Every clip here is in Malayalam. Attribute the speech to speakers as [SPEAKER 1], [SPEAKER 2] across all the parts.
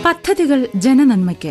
[SPEAKER 1] പദ്ധതികൾ ജനനന്മയ്ക്ക്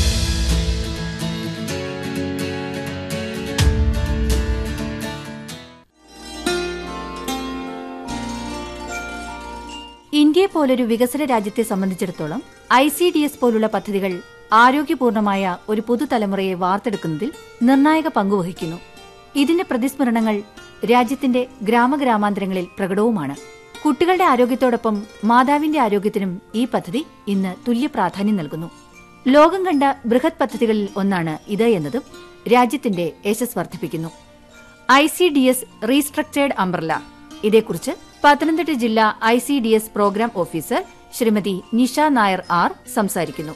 [SPEAKER 2] ഇന്ത്യയെ പോലൊരു വികസന രാജ്യത്തെ സംബന്ധിച്ചിടത്തോളം ഐ സി ഡി എസ് പോലുള്ള പദ്ധതികൾ ആരോഗ്യപൂർണമായ ഒരു പുതുതലമുറയെ വാർത്തെടുക്കുന്നതിൽ നിർണായക പങ്കുവഹിക്കുന്നു ഇതിന്റെ പ്രതിസ്മരണങ്ങൾ രാജ്യത്തിന്റെ ഗ്രാമഗ്രാമാന്തരങ്ങളിൽ പ്രകടവുമാണ് കുട്ടികളുടെ ആരോഗ്യത്തോടൊപ്പം മാതാവിന്റെ ആരോഗ്യത്തിനും ഈ പദ്ധതി ഇന്ന് തുല്യ പ്രാധാന്യം നൽകുന്നു ലോകം കണ്ട ബൃഹത് പദ്ധതികളിൽ ഒന്നാണ് ഇത് എന്നതും രാജ്യത്തിന്റെ യശസ് വർദ്ധിപ്പിക്കുന്നു I C D S restructured umbrella ഇതേക്കുറിച്ച് പത്തനംതിട്ട ജില്ലാ I C D S programme officer Shrimati Nisha Nair R സംസാരിക്കുന്നു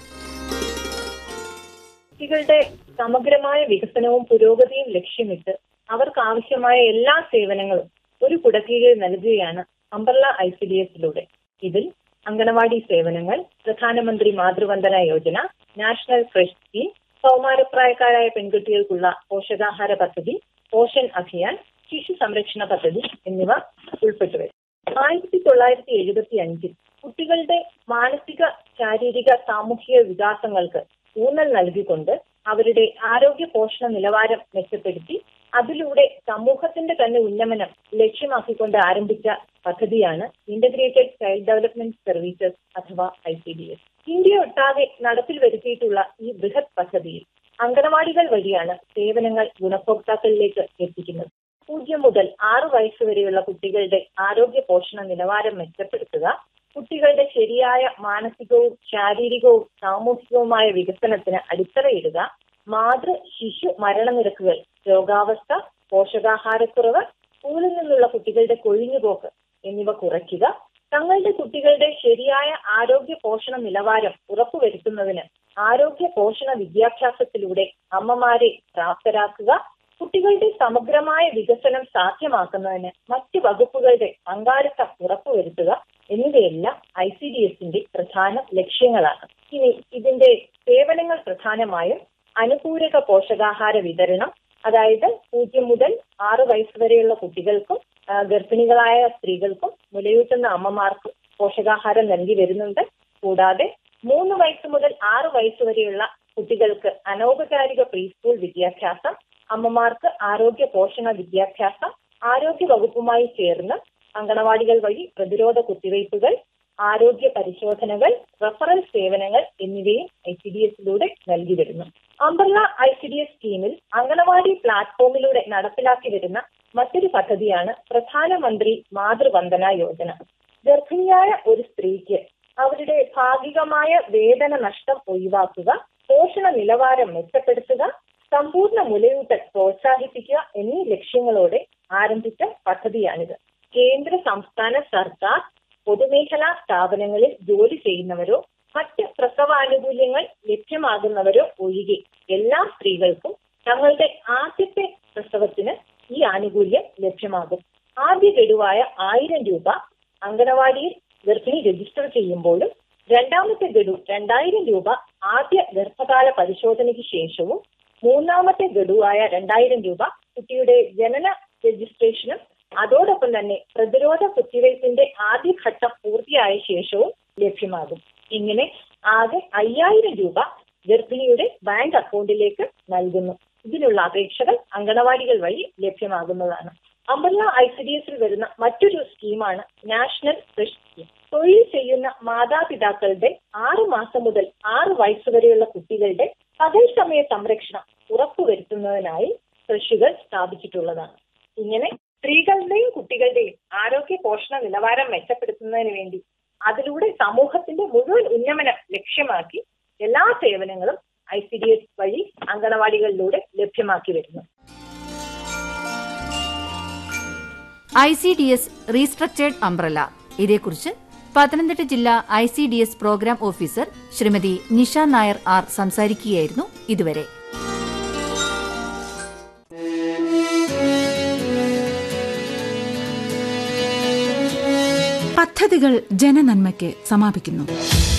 [SPEAKER 3] കുട്ടികളുടെ സമഗ്രമായ വികസനവും പുരോഗതിയും ലക്ഷ്യമിട്ട് അവർക്ക് ആവശ്യമായ എല്ലാ സേവനങ്ങളും ഒരു കുടക്കീഴിൽ നൽകുകയാണ് അംബർല ഐ സി ഡി എസിലൂടെ ഇതിൽ അങ്കണവാടി സേവനങ്ങൾ പ്രധാനമന്ത്രി Matru Vandana Yojana national fresh scheme കൗമാരപ്രായക്കാരായ പെൺകുട്ടികൾക്കുള്ള പോഷകാഹാര പദ്ധതി പോഷൻ അഭിയാൻ ശിശു സംരക്ഷണ പദ്ധതി എന്നിവ ഉൾപ്പെട്ടു വരും ആയിരത്തി തൊള്ളായിരത്തി എഴുപത്തി അഞ്ചിൽ കുട്ടികളുടെ മാനസിക ശാരീരിക സാമൂഹിക വികാസങ്ങൾക്ക് ഊന്നൽ നൽകിക്കൊണ്ട് അവരുടെ ആരോഗ്യ പോഷണ നിലവാരം മെച്ചപ്പെടുത്തി അതിലൂടെ സമൂഹത്തിന്റെ തന്നെ ഉന്നമനം ലക്ഷ്യമാക്കിക്കൊണ്ട് ആരംഭിച്ച പദ്ധതിയാണ് ഇന്റഗ്രേറ്റഡ് ചൈൽഡ് ഡെവലപ്മെന്റ് സർവീസസ് അഥവാ I C D S India ഒട്ടാകെ നടപ്പിൽ വരുത്തിയിട്ടുള്ള ഈ ബൃഹത് പദ്ധതിയിൽ അംഗനവാടികൾ വഴിയാണ് സേവനങ്ങൾ ഗുണഭോക്താക്കളിലേക്ക് എത്തിക്കുന്നത് പൂജ്യം മുതൽ ആറ് വയസ്സ് വരെയുള്ള കുട്ടികളുടെ ആരോഗ്യ പോഷണ നിലവാരം മെച്ചപ്പെടുത്തുക കുട്ടികളുടെ ശരിയായ മാനസികവും ശാരീരികവും സാമൂഹികവുമായ വികസനത്തിന് അടിത്തറയിടുക മാതൃ ശിശു മരണനിരക്കുകൾ രോഗാവസ്ഥ പോഷകാഹാരക്കുറവ് സ്കൂളിൽ നിന്നുള്ള കുട്ടികളുടെ കൊഴിഞ്ഞുപോക്ക് എന്നിവ കുറയ്ക്കുക തങ്ങളുടെ കുട്ടികളുടെ ശരിയായ ആരോഗ്യ പോഷണ നിലവാരം ഉറപ്പുവരുത്തുന്നതിന് ആരോഗ്യ പോഷണ വിദ്യാഭ്യാസത്തിലൂടെ അമ്മമാരെ പ്രാപ്തരാക്കുക കുട്ടികളുടെ സമഗ്രമായ വികസനം സാധ്യമാക്കുന്നതിന് മറ്റ് വകുപ്പുകളുടെ പങ്കാളിത്തം ഉറപ്പുവരുത്തുക എന്നിവയെല്ലാം ഐ സി ഡി എസിന്റെ പ്രധാന ലക്ഷ്യങ്ങളാണ് ഇനി ഇതിന്റെ സേവനങ്ങൾ പ്രധാനമായും അനുപൂരക പോഷകാഹാര വിതരണം അതായത് പൂജ്യം മുതൽ ആറ് വയസ്സ് വരെയുള്ള കുട്ടികൾക്കും ആ, ഗർഭിണികളായ സ്ത്രീകൾക്കും മുലയൂട്ടുന്ന അമ്മമാർക്കും പോഷകാഹാരം നൽകി വരുന്നുണ്ട് കൂടാതെ മൂന്ന് വയസ്സ് മുതൽ ആറ് വയസ്സ് വരെയുള്ള കുട്ടികൾക്ക് അനൗപചാരിക പ്രീ സ്കൂൾ വിദ്യാഭ്യാസം അമ്മമാർക്ക് ആരോഗ്യ പോഷണ വിദ്യാഭ്യാസം ആരോഗ്യ വകുപ്പുമായി ചേർന്ന് അങ്കണവാടികൾ വഴി പ്രതിരോധ കുത്തിവയ്പ്പുകൾ ആരോഗ്യ പരിശോധനകൾ റഫറൽ സേവനങ്ങൾ എന്നിവയും ഐ സി ഡി എസിലൂടെ നൽകി വരുന്നു umbrella I C D S സ്കീമിൽ അങ്കണവാടി പ്ലാറ്റ്ഫോമിലൂടെ നടപ്പിലാക്കി വരുന്ന മറ്റൊരു പദ്ധതിയാണ് പ്രധാനമന്ത്രി മാതൃവന്ദന യോജന ഗർഭിണിയായ ഒരു സ്ത്രീക്ക് അവരുടെ ഭാഗികമായ വേതന നഷ്ടം ഒഴിവാക്കുക പോഷണ നിലവാരം മെച്ചപ്പെടുത്തുക സമ്പൂർണ്ണ മുലയൂട്ടൽ പ്രോത്സാഹിപ്പിക്കുക എന്നീ ലക്ഷ്യങ്ങളോടെ ആരംഭിച്ച പദ്ധതിയാണിത് കേന്ദ്ര സംസ്ഥാന സർക്കാർ പൊതുമേഖലാ സ്ഥാപനങ്ങളിൽ ജോലി ചെയ്യുന്നവരോ മറ്റ് പ്രസവാനുകൂല്യങ്ങൾ ലഭ്യമാകുന്നവരോ ഒഴികെ എല്ലാ സ്ത്രീകൾക്കും തങ്ങളുടെ ആദ്യത്തെ പ്രസവത്തിന് ഈ ആനുകൂല്യം ലഭ്യമാകും ആദ്യ ഗഡുവായ ആയിരം രൂപ അംഗനവാടിയിൽ ഗർഭിണി രജിസ്റ്റർ ചെയ്യുമ്പോഴും രണ്ടാമത്തെ ഗഡു രണ്ടായിരം രൂപ ആദ്യ ഗർഭകാല പരിശോധനയ്ക്ക് ശേഷവും മൂന്നാമത്തെ ഗഡുവായ രണ്ടായിരം രൂപ കുട്ടിയുടെ ജനന രജിസ്ട്രേഷനും അതോടൊപ്പം തന്നെ പ്രതിരോധ കുത്തിവയ്പ്പിന്റെ ആദ്യഘട്ടം പൂർത്തിയായ ശേഷവും ലഭ്യമാകും ഇങ്ങനെ ആകെ അയ്യായിരം രൂപ ഗർഭിണിയുടെ ബാങ്ക് അക്കൗണ്ടിലേക്ക് നൽകുന്നു ഇതിനുള്ള അപേക്ഷകൾ അങ്കണവാടികൾ വഴി ലഭ്യമാകുന്നതാണ് അംബർല ഐ സി ഡി എസിൽ വരുന്ന മറ്റൊരു സ്കീമാണ് നാഷണൽ ഫ്രഷ് സ്കീം തൊഴിൽ ചെയ്യുന്ന മാതാപിതാക്കളുടെ ആറ് മാസം മുതൽ ആറ് വയസ്സ് വരെയുള്ള കുട്ടികളുടെ പകൽ സമയ സംരക്ഷണം ഉറപ്പുവരുത്തുന്നതിനായി കൃഷികൾ സ്ഥാപിച്ചിട്ടുള്ളതാണ് ഇങ്ങനെ സ്ത്രീകളുടെയും കുട്ടികളുടെയും ആരോഗ്യ പോഷണ നിലവാരം മെച്ചപ്പെടുത്തുന്നതിന് വേണ്ടി അതിലൂടെ സമൂഹത്തിന്റെ മുഴുവൻ ഉന്നമനം ലക്ഷ്യമാക്കി എല്ലാ സേവനങ്ങളും ഐ സി ഡി എസ് വഴി അങ്കണവാടികളിലൂടെ ലഭ്യമാക്കി വരുന്നു
[SPEAKER 2] I C D S restructured umbrella ഇതേക്കുറിച്ച് പത്തനംതിട്ട ജില്ലാ I C D S programme officer Shrimati Nisha Nair R സംസാരിക്കുകയായിരുന്നു ഇതുവരെ
[SPEAKER 1] പദ്ധതികൾ ജനനന്മയ്ക്ക് സമാപിക്കുന്നു